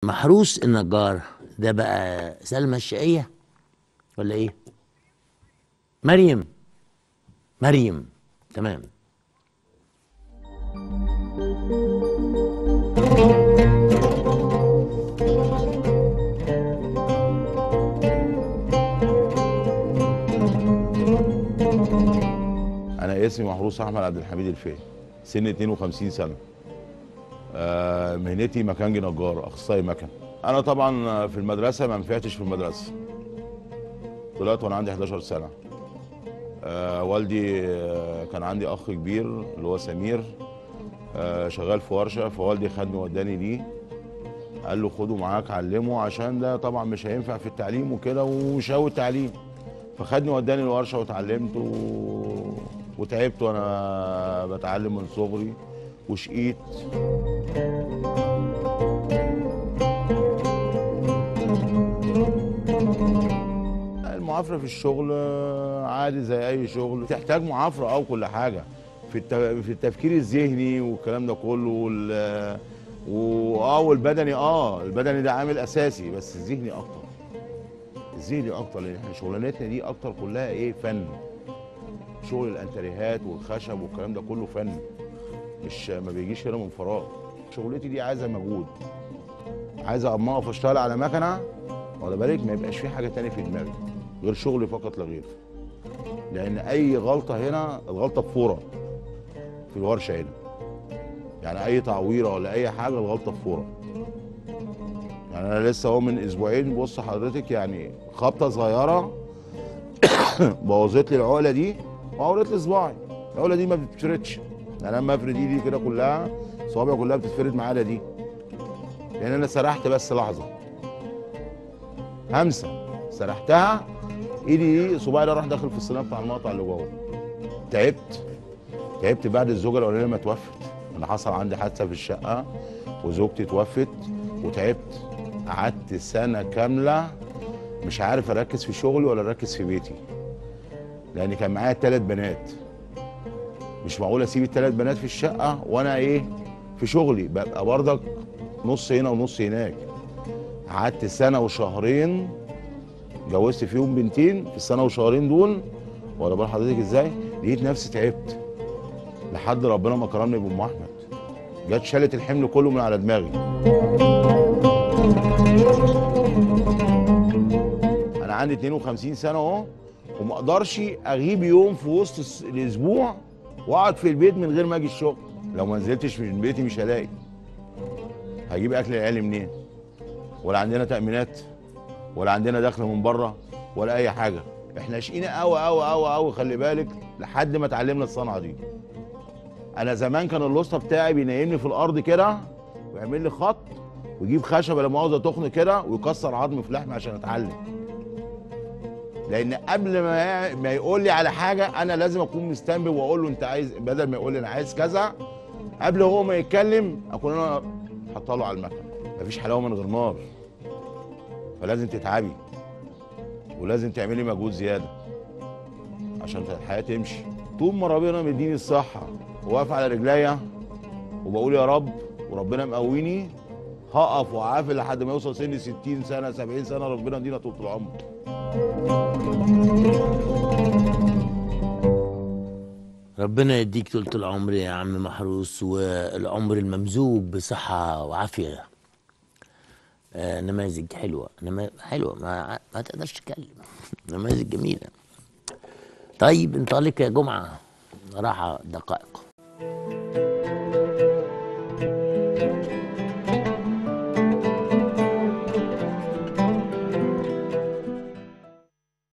محروس النجار ده بقى سلمى الشقية ولا ايه مريم مريم تمام انا اسمي محروس احمد عبد الحميد الفقي سن 52 سنه آه، مهنتي مكانجي نجار اخصائي مكن انا طبعا في المدرسه ما نفعتش في المدرسه طلعت وانا عندي 11 سنه آه، والدي آه، كان عندي اخ كبير اللي هو سمير آه، شغال في ورشه فوالدي خدني وداني ليه قال له خده معاك علمه عشان ده طبعا مش هينفع في التعليم وكده ومش هو التعليم فخدني وداني الورشه واتعلمت و... وتعبت وانا بتعلم من صغري وشقيت المعافره في الشغل عادي زي اي شغل تحتاج معافره او كل حاجه في الت... في التفكير الذهني والكلام ده كله وال واه والبدني اه البدني ده عامل اساسي بس الذهني اكتر الذهني اكتر لان احنا شغلانتنا دي اكتر كلها ايه فن شغل الانتريهات والخشب والكلام ده كله فن مش ما بيجيش هنا من فراغ شغلتي دي عايزه مجهود عايزه اما اقف اشتغل على مكنه واخد بالك ما يبقاش في حاجه تانية في دماغي غير شغلي فقط لا غير لان اي غلطه هنا الغلطه بفوره في الورشه هنا يعني اي تعويره ولا اي حاجه الغلطه بفوره يعني انا لسه اهو من اسبوعين بص حضرتك يعني خبطه صغيره بوظت لي العقله دي وعورت لي صباعي العقله دي ما بتتفردش يعني انا لما افرد ايدي كده كلها صوابعي كلها بتتفرد معايا دي لان انا سرحت بس لحظه همسه سرحتها ايدي دي صباعي ده راح داخل في الصينيه بتاع المقطع اللي جوه تعبت تعبت بعد الزوجه الاولانيه ما توفت انا حصل عندي حادثه في الشقه وزوجتي توفت وتعبت قعدت سنه كامله مش عارف اركز في شغلي ولا اركز في بيتي لان كان معايا ثلاث بنات مش معقول اسيب الثلاث بنات في الشقه وانا ايه في شغلي ببقى برضك نص هنا ونص هناك قعدت سنه وشهرين جوزت فيهم بنتين في السنه وشهرين دول ولا بال حضرتك ازاي لقيت نفسي تعبت لحد ربنا ما كرمني بام احمد جت شالت الحمل كله من على دماغي انا عندي 52 سنه اهو وما اقدرش اغيب يوم في وسط الس- الاسبوع واقعد في البيت من غير ما اجي الشغل لو ما نزلتش من بيتي مش هلاقي هجيب اكل العيال منين ولا عندنا تامينات ولا عندنا دخل من بره ولا اي حاجه احنا شقينا قوي قوي قوي قوي خلي بالك لحد ما اتعلمنا الصنعه دي انا زمان كان الوسطى بتاعي بينيمني في الارض كده ويعمل لي خط ويجيب خشبه لا مؤاخذه تخن كده ويكسر عظمي في لحمي عشان اتعلم لان قبل ما ما يقول لي على حاجه انا لازم اكون مستنبه واقول له انت عايز بدل ما يقول لي انا عايز كذا قبل هو ما يتكلم اكون انا حاطه له على المكنه مفيش حلاوه من غير نار فلازم تتعبي ولازم تعملي مجهود زياده عشان الحياه تمشي طول ما ربنا مديني الصحه وواقف على رجليا وبقول يا رب وربنا مقويني هقف وعافل لحد ما يوصل سن 60 سنه 70 سنه ربنا يدينا طول العمر ربنا يديك طولة العمر يا عم محروس والعمر الممزوج بصحة وعافية آه نماذج حلوة نما... حلوة ما... ما تقدرش تتكلم نماذج جميلة طيب انطلق يا جمعة راحة دقائق